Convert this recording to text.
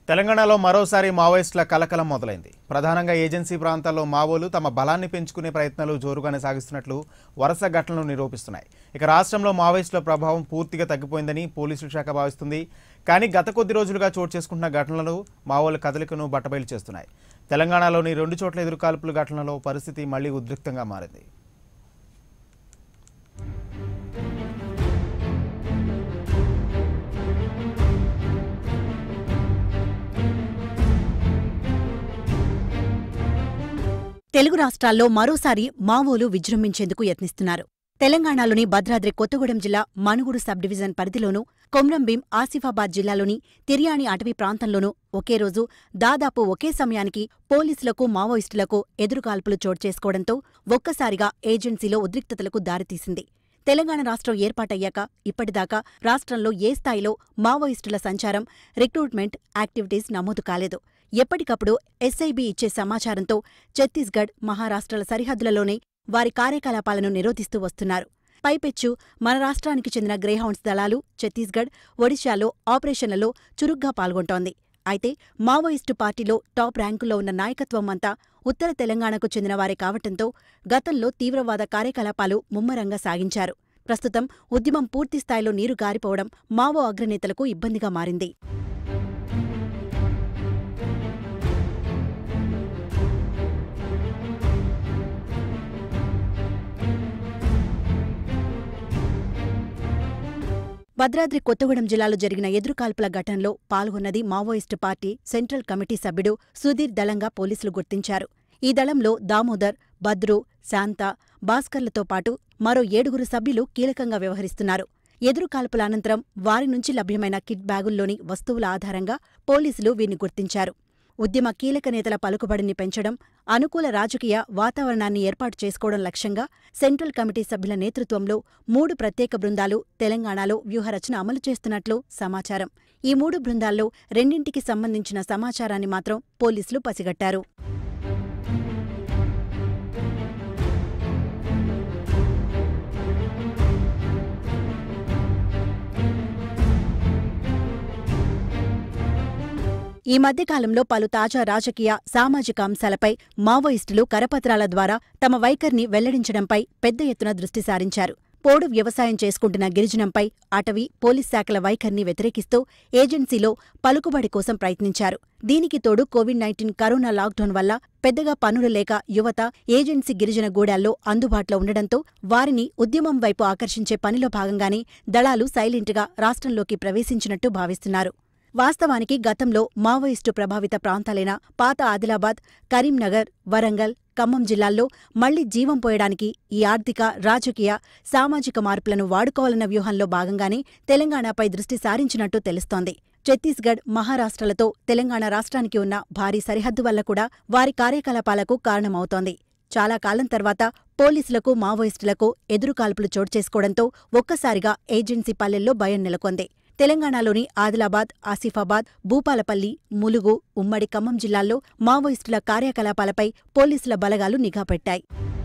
తెలంగాణలో మరోసారి మావోయిస్టుల కలకలం మొదలైంది ప్రధానంగా ఏజెన్సీ ప్రాంతాల్లో మావోలు తమ బలాన్ని పెంచుకునే ప్రయత్నాలు జోరుగానే సాగిస్తున్నట్లు వరుస ఘటనలు నిరూపిస్తున్నాయి ఇక రాష్ట్రంలో మావోయిస్టుల ప్రభావం పూర్తిగా తగ్గిపోయిందని పోలీసుల శాఖ భావిస్తుంది కానీ గత కొద్ది రోజులుగా చోటు చేసుకుంటున్న ఘటనలు మావోల కదలికను బట్టబయలు చేస్తున్నాయి తెలంగాణలోని రెండు చోట్ల ఎదురుకాల్పుల ఘటనలో పరిస్థితి మళ్లీ ఉద్రిక్తంగా మారింది తెలుగు రాష్ట్రాల్లో మరోసారి మావోలు విజృంభించేందుకు యత్నిస్తున్నారు తెలంగాణలోని భద్రాద్రి కొత్తగూడెం జిల్లా మనుగుడు సబ్ డివిజన్ పరిధిలోనూ కొమ్రంభీం ఆసిఫాబాద్ జిల్లాలోని తిర్యాని అటవీ ప్రాంతంలోనూ ఒకే రోజు దాదాపు ఒకే సమయానికి పోలీసులకు మావోయిస్టులకు ఎదురుకాల్పులు చోటు చేసుకోవడంతో ఒక్కసారిగా ఏజెన్సీలో ఉద్రిక్తతలకు దారితీసింది తెలంగాణ రాష్ట్రం ఏర్పాటయ్యాక ఇప్పటిదాకా రాష్ట్రంలో ఏ స్థాయిలో మావోయిస్టుల సంచారం రిక్రూట్మెంట్ యాక్టివిటీస్ నమోదు కాలేదు ఎప్పటికప్పుడు ఎస్ఐబి ఇచ్చే సమాచారంతో ఛత్తీస్గఢ్ మహారాష్ట్రల సరిహద్దులలోనే వారి కార్యకలాపాలను నిరోధిస్తూ వస్తున్నారు పైపెచ్చు మన రాష్ట్రానికి చెందిన గ్రేహౌండ్స్ దళాలు ఛత్తీస్గఢ్ ఒడిశాలో ఆపరేషన్లలో చురుగ్గా పాల్గొంటోంది అయితే మావోయిస్టు పార్టీలో టాప్ ర్యాంకులో ఉన్న నాయకత్వం అంతా ఉత్తర తెలంగాణకు చెందిన వారే కావటంతో గతంలో తీవ్రవాద కార్యకలాపాలు ముమ్మరంగా సాగించారు ప్రస్తుతం ఉద్యమం పూర్తిస్థాయిలో నీరు గారిపోవడం మావో అగ్రనేతలకు ఇబ్బందిగా మారింది భద్రాద్రి కొత్తగూడెం జిల్లాలో జరిగిన ఎదురుకాల్పుల ఘటనలో పాల్గొన్నది మావోయిస్టు పార్టీ సెంట్రల్ కమిటీ సభ్యుడు సుధీర్ దళంగా పోలీసులు గుర్తించారు ఈ దళంలో దామోదర్ భద్రు శాంత భాస్కర్లతో పాటు మరో ఏడుగురు సభ్యులు కీలకంగా వ్యవహరిస్తున్నారు ఎదురుకాల్పుల అనంతరం వారి నుంచి లభ్యమైన కిట్ బ్యాగుల్లోని వస్తువుల ఆధారంగా పోలీసులు వీరిని గుర్తించారు ఉద్యమ కీలక నేతల పలుకుబడిని పెంచడం అనుకూల రాజకీయ వాతావరణాన్ని ఏర్పాటు చేసుకోవడం లక్ష్యంగా సెంట్రల్ కమిటీ సభ్యుల నేతృత్వంలో మూడు ప్రత్యేక బృందాలు తెలంగాణలో వ్యూహరచన అమలు చేస్తున్నట్లు సమాచారం ఈ మూడు బృందాల్లో రెండింటికి సంబంధించిన సమాచారాన్ని మాత్రం పోలీసులు పసిగట్టారు ఈ మధ్యకాలంలో పలు తాజా రాజకీయ సామాజిక అంశాలపై మావోయిస్టులు కరపత్రాల ద్వారా తమ వైఖరిని వెల్లడించడంపై పెద్ద ఎత్తున దృష్టి సారించారు పోడు వ్యవసాయం చేసుకుంటున్న గిరిజనంపై అటవీ పోలీస్ శాఖల వైఖరిని వ్యతిరేకిస్తూ ఏజెన్సీలో పలుకుబడి కోసం ప్రయత్నించారు దీనికి తోడు కోవిడ్ నైన్టీన్ కరోనా లాక్డౌన్ వల్ల పెద్దగా పనులు లేక యువత ఏజెన్సీ గిరిజన గూడాల్లో అందుబాటులో ఉండడంతో వారిని ఉద్యమం వైపు ఆకర్షించే పనిలో భాగంగానే దళాలు సైలెంట్గా రాష్ట్రంలోకి ప్రవేశించినట్టు భావిస్తున్నారు వాస్తవానికి గతంలో మావోయిస్టు ప్రభావిత ప్రాంతాలైన పాత ఆదిలాబాద్ కరీంనగర్ వరంగల్ ఖమ్మం జిల్లాల్లో మళ్లీ జీవం పోయడానికి ఈ ఆర్థిక రాజకీయ సామాజిక మార్పులను వాడుకోవాలన్న వ్యూహంలో భాగంగానే తెలంగాణపై దృష్టి సారించినట్టు తెలుస్తోంది ఛత్తీస్గఢ్ మహారాష్ట్రలతో తెలంగాణ రాష్ట్రానికి ఉన్న భారీ సరిహద్దు వల్ల కూడా వారి కార్యకలాపాలకు కారణమవుతోంది చాలా కాలం తర్వాత పోలీసులకు మావోయిస్టులకు ఎదురుకాల్పులు చోటు చేసుకోవడంతో ఒక్కసారిగా ఏజెన్సీ పల్లెల్లో భయం నెలకొంది తెలంగాణలోని ఆదిలాబాద్ ఆసిఫాబాద్ భూపాలపల్లి ములుగు ఉమ్మడి ఖమ్మం జిల్లాల్లో మావోయిస్టుల కార్యకలాపాలపై పోలీసుల బలగాలు నిఘా పెట్టాయి